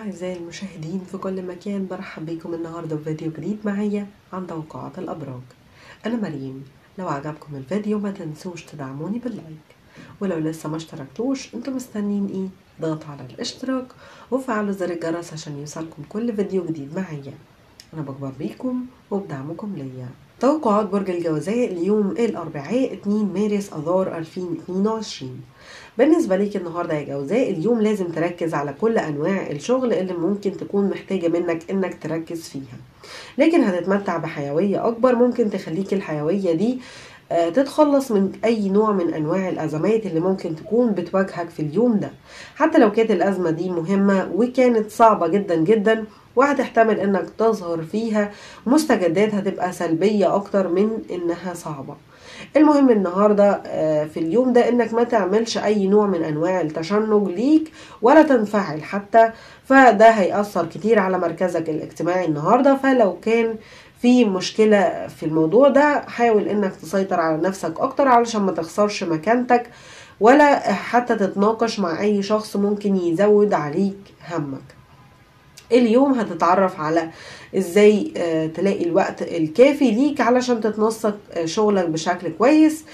أعزائي المشاهدين في كل مكان برحب بكم النهاردة في فيديو جديد معايا عن توقعات الأبراج أنا مريم لو عجبكم الفيديو ما تنسوش تدعموني باللايك ولو لسه ما اشتركتوش انتوا مستنيين ايه ضغط على الاشتراك وفعلوا زر الجرس عشان يوصلكم كل فيديو جديد معايا أنا بكبر بيكم وبدعمكم ليا توقعات برج الجوزاء اليوم الأربعاء 2 مارس أذار 2022 بالنسبة ليك النهاردة يا جوزاء اليوم لازم تركز على كل أنواع الشغل اللي ممكن تكون محتاجة منك إنك تركز فيها لكن هتتمتع بحيوية أكبر ممكن تخليك الحيوية دي آه، تتخلص من أي نوع من أنواع الأزمات اللي ممكن تكون بتواجهك في اليوم ده حتى لو كانت الأزمة دي مهمة وكانت صعبة جدا جدا وهتحتمل انك تظهر فيها مستجدات هتبقى سلبية اكتر من انها صعبة المهم النهاردة آه، في اليوم ده انك ما تعملش اي نوع من انواع التشنج ليك ولا تنفعل حتى فده هيأثر كتير على مركزك الاجتماعي النهاردة فلو كان في مشكلة في الموضوع ده حاول انك تسيطر على نفسك اكتر علشان ما تخسرش مكانتك ولا حتى تتناقش مع اي شخص ممكن يزود عليك همك اليوم هتتعرف على ازاي آه، تلاقي الوقت الكافي ليك علشان تتنسق آه، شغلك بشكل كويس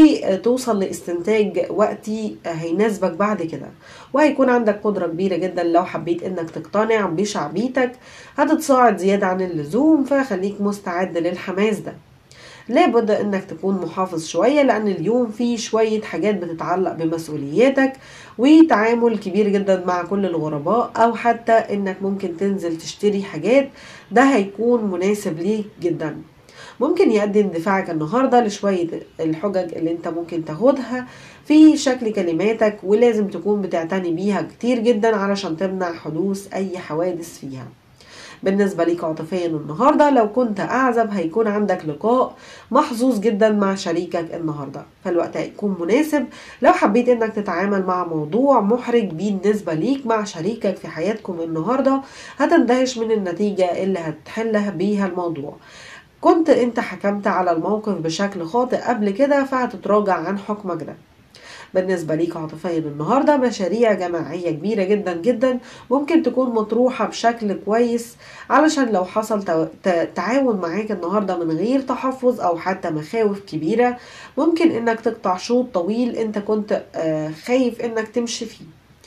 وتوصل لاستنتاج وقتي آه، هيناسبك بعد كده وهيكون عندك قدرة كبيرة جدا لو حبيت انك تقتنع بشعبيتك هتتصاعد زيادة عن اللزوم فخليك مستعد للحماس ده لابد انك تكون محافظ شوية لان اليوم فيه شوية حاجات بتتعلق بمسؤولياتك وتعامل كبير جدا مع كل الغرباء او حتى انك ممكن تنزل تشتري حاجات ده هيكون مناسب ليك جدا ممكن يؤدي اندفاعك النهاردة لشوية الحجج اللي انت ممكن تاخدها في شكل كلماتك ولازم تكون بتعتني بيها كتير جدا علشان تمنع حدوث اي حوادث فيها بالنسبة ليك عاطفيا النهاردة لو كنت أعزب هيكون عندك لقاء محظوظ جدا مع شريكك النهاردة فالوقت هيكون مناسب لو حبيت انك تتعامل مع موضوع محرج بالنسبة ليك مع شريكك في حياتكم النهاردة هتندهش من النتيجة اللي هتحلها بيها الموضوع كنت انت حكمت على الموقف بشكل خاطئ قبل كده فهتتراجع عن حكمك ده بالنسبة ليك عاطفيا النهاردة مشاريع جماعية كبيرة جدا جدا ممكن تكون مطروحة بشكل كويس علشان لو حصل تو- ت- تعاون معاك النهاردة من غير تحفظ أو حتى مخاوف كبيرة ممكن إنك تقطع شوط طويل أنت كنت آه، خايف إنك تمشي فيه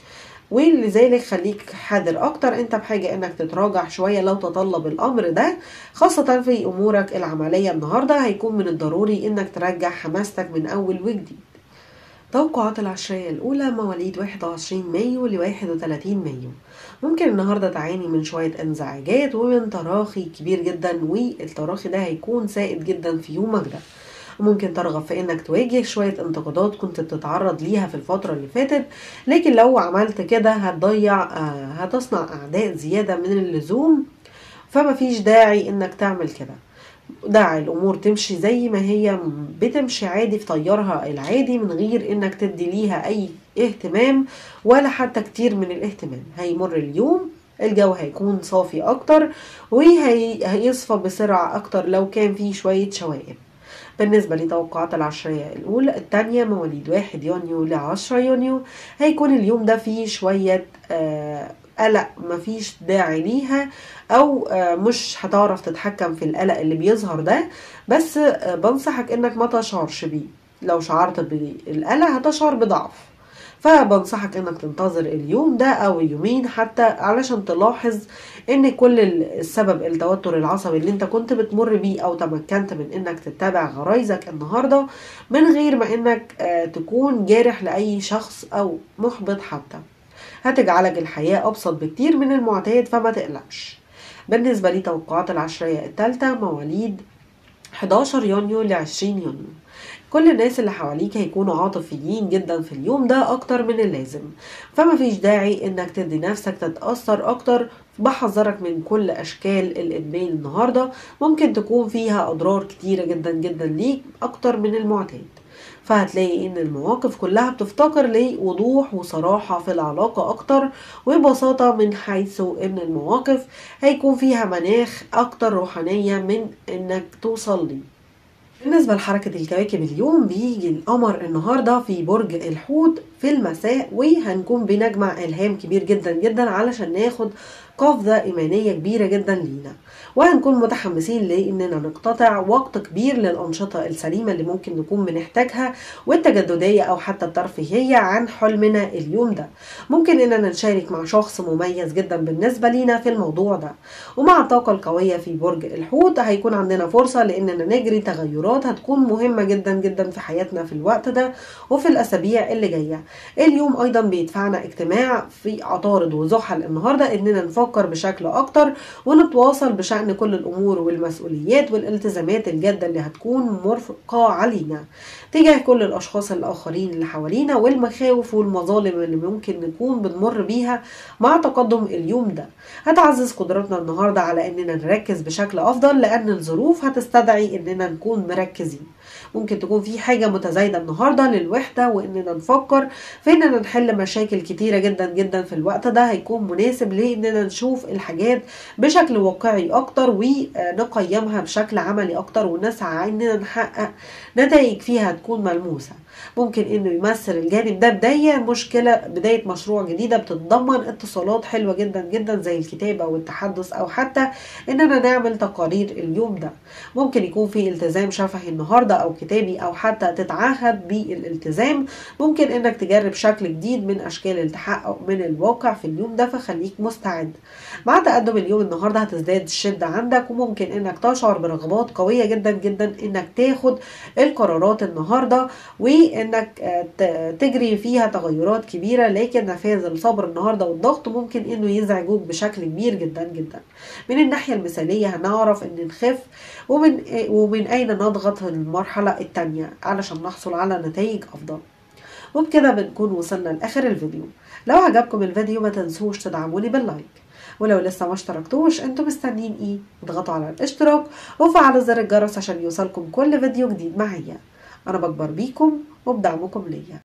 ولذلك خليك حذر اكتر انت بحاجة انك تتراجع شوية لو تطلب الامر ده خاصة في امورك العملية النهاردة هيكون من الضروري انك ترجع حماستك من اول وجديد توقعات العشرية الأولى مواليد 21 مايو ل 31 مايو ممكن النهاردة تعاني من شوية انزعاجات ومن تراخي كبير جدا والتراخي ده هيكون سائد جدا في يومك ده ممكن ترغب في انك تواجه شوية انتقادات كنت بتتعرض ليها في الفترة اللي فاتت لكن لو عملت كده هتضيع آه، هتصنع اعداء زيادة من اللزوم فما فيش داعي انك تعمل كده دع الامور تمشي زي ما هي بتمشي عادي في طيارها العادي من غير انك تدي ليها اي اهتمام ولا حتى كتير من الاهتمام هيمر اليوم الجو هيكون صافي اكتر وهيصفى بسرعة اكتر لو كان فيه شوية شوائب بالنسبة لتوقعات العشرية الأولى التانية مواليد واحد يونيو لعشرة يونيو هيكون اليوم ده فيه شوية آه قلق مفيش داعي ليها أو آه مش هتعرف تتحكم في القلق اللي بيظهر ده بس آه بنصحك إنك ما تشعرش بيه لو شعرت بالقلق هتشعر بضعف فبنصحك انك تنتظر اليوم ده او اليومين حتى علشان تلاحظ ان كل السبب التوتر العصبي اللي انت كنت بتمر بيه او تمكنت من انك تتبع غرايزك النهارده من غير ما انك آه، تكون جارح لاي شخص او محبط حتى هتجعلك الحياة ابسط بكتير من المعتاد فما تقلقش بالنسبة لتوقعات العشرية الثالثة مواليد 11 يونيو ل 20 يونيو كل الناس اللي حواليك هيكونوا عاطفيين جدا في اليوم ده اكتر من اللازم فما فيش داعي انك تدي نفسك تتأثر اكتر بحذرك من كل اشكال الادمان النهاردة ممكن تكون فيها اضرار كتيرة جدا جدا ليك اكتر من المعتاد فهتلاقي ان المواقف كلها بتفتقر لوضوح وصراحة في العلاقة اكتر وبساطة من حيث ان المواقف هيكون فيها مناخ اكتر روحانية من انك توصل ليه بالنسبة لحركة الكواكب اليوم بيجي القمر النهاردة في برج الحوت في المساء وهنكون بنجمع إلهام كبير جدا جدا علشان ناخد قفزة إيمانية كبيرة جدا لينا وهنكون متحمسين لأننا نقتطع وقت كبير للأنشطة السليمة اللي ممكن نكون بنحتاجها والتجددية أو حتى الترفيهية عن حلمنا اليوم ده ممكن إننا نشارك مع شخص مميز جدا بالنسبة لينا في الموضوع ده ومع الطاقة القوية في برج الحوت هيكون عندنا فرصة لأننا نجري تغيرات هتكون مهمة جدا جدا في حياتنا في الوقت ده وفي الأسابيع اللي جاية اليوم أيضا بيدفعنا اجتماع في عطارد وزحل النهاردة إننا نفكر بشكل أكتر ونتواصل بشأن كل الأمور والمسؤوليات والالتزامات الجادة اللي هتكون مرفقة علينا تجاه كل الأشخاص الآخرين اللي حوالينا والمخاوف والمظالم اللي ممكن نكون بنمر بيها مع تقدم اليوم ده هتعزز قدرتنا النهاردة على إننا نركز بشكل أفضل لأن الظروف هتستدعي إننا نكون مركزين ممكن تكون في حاجة متزايدة النهاردة للوحدة وإننا نفكر في إننا نحل مشاكل كتيرة جدا جدا في الوقت ده هيكون مناسب لإننا نشوف الحاجات بشكل واقعي أكتر ونقيمها بشكل عملي أكتر ونسعى إننا نحقق نتائج فيها تكون ملموسة ممكن انه يمثل الجانب ده بداية مشكلة بداية مشروع جديدة بتتضمن اتصالات حلوة جدا جدا زي الكتابة والتحدث او حتى اننا نعمل تقارير اليوم ده ممكن يكون في التزام شفهي النهاردة او كتابي او حتى تتعهد بالالتزام ممكن انك تجرب شكل جديد من اشكال التحقق من الواقع في اليوم ده فخليك مستعد مع تقدم اليوم النهاردة هتزداد الشدة عندك وممكن انك تشعر برغبات قوية جدا جدا انك تاخد القرارات النهاردة وانك تجري فيها تغيرات كبيرة لكن نفاذ الصبر النهاردة والضغط ممكن انه يزعجوك بشكل كبير جدا جدا من الناحية المثالية هنعرف ان نخف ومن, ومن اين نضغط المرحلة التانية علشان نحصل على نتائج افضل وبكده بنكون وصلنا لاخر الفيديو لو عجبكم الفيديو ما تنسوش تدعموني باللايك ولو لسه ما اشتركتوش انتوا مستنيين ايه اضغطوا على الاشتراك وفعلوا زر الجرس عشان يوصلكم كل فيديو جديد معايا انا بكبر بيكم وبدعمكم ليا